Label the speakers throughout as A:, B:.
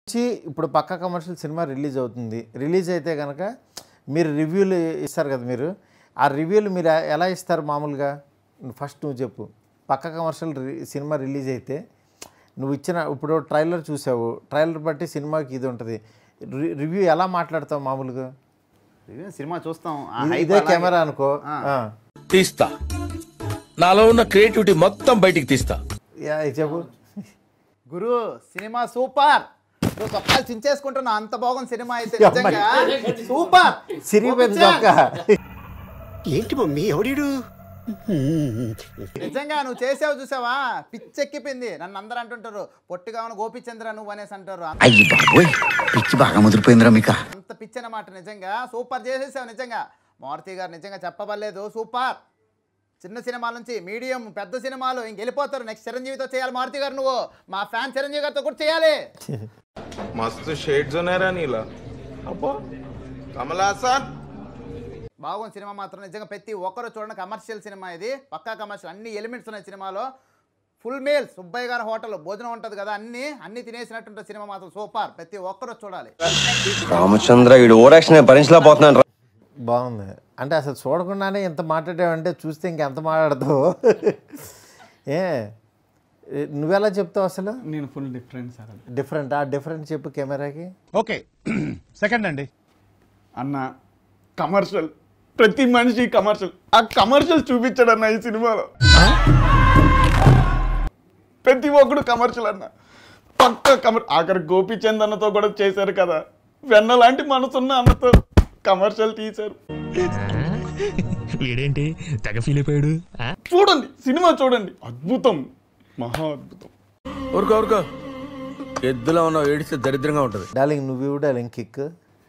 A: నుంచి ఇప్పుడు పక్క కమర్షియల్ సినిమా రిలీజ్ అవుతుంది రిలీజ్ అయితే కనుక మీరు రివ్యూలు ఇస్తారు కదా మీరు ఆ రివ్యూలు మీరు ఎలా ఇస్తారు మామూలుగా ఫస్ట్ నువ్వు చెప్పు పక్క కమర్షియల్ రి- సినిమా రిలీజ్ అయితే నువ్వు ఇచ్చిన ఇప్పుడు ట్రైలర్ చూసావు ట్రైలర్ బట్టి సినిమాకి ఇది ఉంటుంది రి- రివ్యూ ఎలా మాట్లాడతావు మామూలుగా
B: ఇదే సినిమా చూస్తాం ఆ
A: ఇది-
B: hype
A: ఇదే
B: అలాగే.
A: కెమెరా అనుకో ఆ.
C: తీస్తా నాలో ఉన్న క్రియేటివిటీ మొత్తం బయటికి తీస్తా
A: యా, చెప్పు
B: గురు సినిమా సూపర్ నువ్వు చొక్కాలు చించేసుకుంటున్నా అంత బాగుంది సినిమా అయితే నిజంగా సూపర్
A: సిరిగిపోయింది చొక్క
D: ఏంటి మమ్మీ ఎవడీడు
B: నిజంగా నువ్వు చేసావు చూసావా పిచ్చెక్కిపోయింది నన్ను అందరూ అంటుంటారు పొట్టిగా ఉన్న గోపిచంద్ర నువ్వు అనేసి అంటారు
E: అయ్యి బాబోయ్ పిచ్చి బాగా ముదిరిపోయిందిరా మీకా
B: అంత పిచ్చి అన్నమాట నిజంగా సూపర్ చేసేసావు నిజంగా మారుతి గారు నిజంగా చెప్పబడలేదు సూపర్ చిన్న సినిమాల నుంచి మీడియం పెద్ద సినిమాలు ఇంక వెళ్ళిపోతారు నెక్స్ట్ చిరంజీవితో చేయాలి మారుతి గారు నువ్వు మా ఫ్యాన్ చిరంజీవి గారితో కూడా చేయాలి
F: मस्त शेड जो नाही राहिला अप्पा कमला असा
B: బాగుంది సినిమా మాత్రం నిజంగా ప్రతి ఒక్కరు చూడండి కమర్షియల్ సినిమా ఇది పక్కా కమర్షియల్ అన్ని ఎలిమెంట్స్ ఉన్నాయి సినిమాలో ఫుల్ మీల్ సుబ్బయ్య గారి హోటల్ భోజనం ఉంటుంది కదా అన్ని అన్ని తినేసినట్టుంటుంది సినిమా మాత్రం సూపర్ ప్రతి ఒక్కరు చూడాలి
G: రామచంద్ర ఈడు ఓరాక్షన్ భరించలేకపోతున్నాను
A: బాగుంది అంటే అసలు చూడకుండానే ఎంత మాట్లాడావంటే చూస్తే ఇంకెంత మాట్లాడతావు ఏ ఏ, నువ్వెలా చెప్తావు అసలు
H: నేను ఫుల్ డిఫరెంట్ సార్ అది
A: డిఫరెంట్ ఆ డిఫరెంట్ చెప్పు కెమెరాకి
H: ఓకే సెకండ్ అండి అన్న కమర్షియల్ ప్రతి మనిషి కమర్షియల్ ఆ కమర్షియల్ చూపించాడు అన్న ఈ సినిమాలో ప్రతి ఒక్కడు కమర్షియల్ అన్న పక్క కమర్ ఆఖరి గోపీచంద్ అన్నతో కూడా చేశారు కదా వెన్న లాంటి మనసున్న అన్నతో కమర్షియల్ తీశారు
I: వీడేంటి తెగ ఫీల్ అయిపోయాడు
H: చూడండి సినిమా చూడండి అద్భుతం మహా అద్భుతం
C: ఊరుకో ఊరుకో ఎద్దులో ఉన్న ఏడిస్తే దరిద్రంగా ఉంటది
A: డార్లింగ్ నువ్వు ఇవ్వు డార్లింగ్ కిక్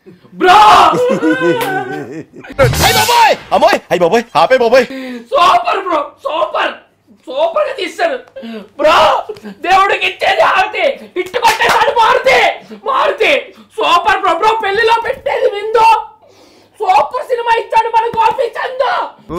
G: అమ్మాయి అయ్యి బాబోయ్ ఆపే బాబోయ్
J: సూపర్ బ్రో సూపర్ సూపర్ గా తీస్తారు బ్రో దేవుడికి ఇచ్చేది ఆడితే ఇట్టు కొట్టేసాడు Maruti Maruti super bro bro పెళ్లిలో పెట్టేది విందో సూపర్ సినిమా ఇచ్చాడు మన Gopi Chandu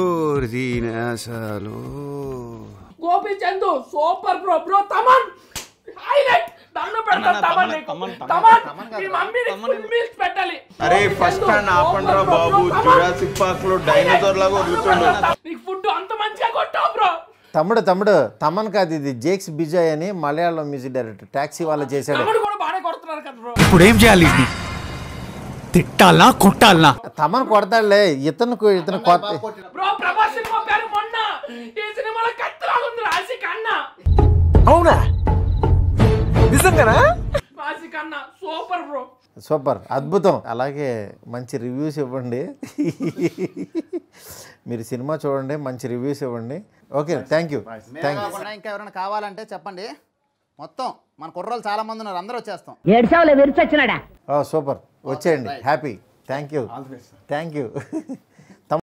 J: Gopi Chandu super bro bro Thaman highlight దండం పెడతాను తమన్ నీకు. తమన్ మీ మమ్మీని ఫుల్ మీల్స్ పెట్టాలి
F: अरे
J: గోపి
F: फर्स्ट
J: చందు,
F: హ్యాండ్ ఆపండి రా
J: సూపర్ బ్రో,
F: బాబు
J: బ్రో, తమన్.
F: జురాసిక్ పార్క్ లో డైనోసార్ లాగా వదులుతుండు
J: నీకు ఫుడ్ అంత మంచిగా కొట్టావు బ్రో
A: తమ్ముడు తమ్ముడు తమన్ కాదు ఇది జేక్స్ బిజయ్ అని మలయాళం మ్యూజిక్ డైరెక్టర్ ట్యాక్సీ వాళ్ళ చేశాడు
J: తమ్ముడు కూడా బాగానే కొడుతున్నారు కదా బ్రో
D: ఇప్పుడు ఏం చేయాలి తిట్టాలనా కొట్టాలనా
A: తమన్ కొడతాడులే ఇతను ఇతను కొత్త
J: బ్రో ప్రభాస్ సినిమా పేరు మొన్న ఈ సినిమాలో కత్తిలాగా ఉంది రాశిక్ అన్న
G: అవునా నిజంగానా
J: రాశిక్ అన్న సూపర్ బ్రో
A: సూపర్ అద్భుతం అలాగే మంచి రివ్యూస్ ఇవ్వండి మీరు సినిమా చూడండి మంచి రివ్యూస్ ఇవ్వండి okay thank you thank you
B: కాకుండా ఇంకా ఎవరైనా కావాలంటే చెప్పండి మొత్తం మన కుర్రోళ్ళు చాలా మంది ఉన్నారు అందరూ వచ్చేస్తాం
K: ఏడ్చావులే విరిచొచ్చినాడా
A: సూపర్ వచ్చేయండి happy thank you thank you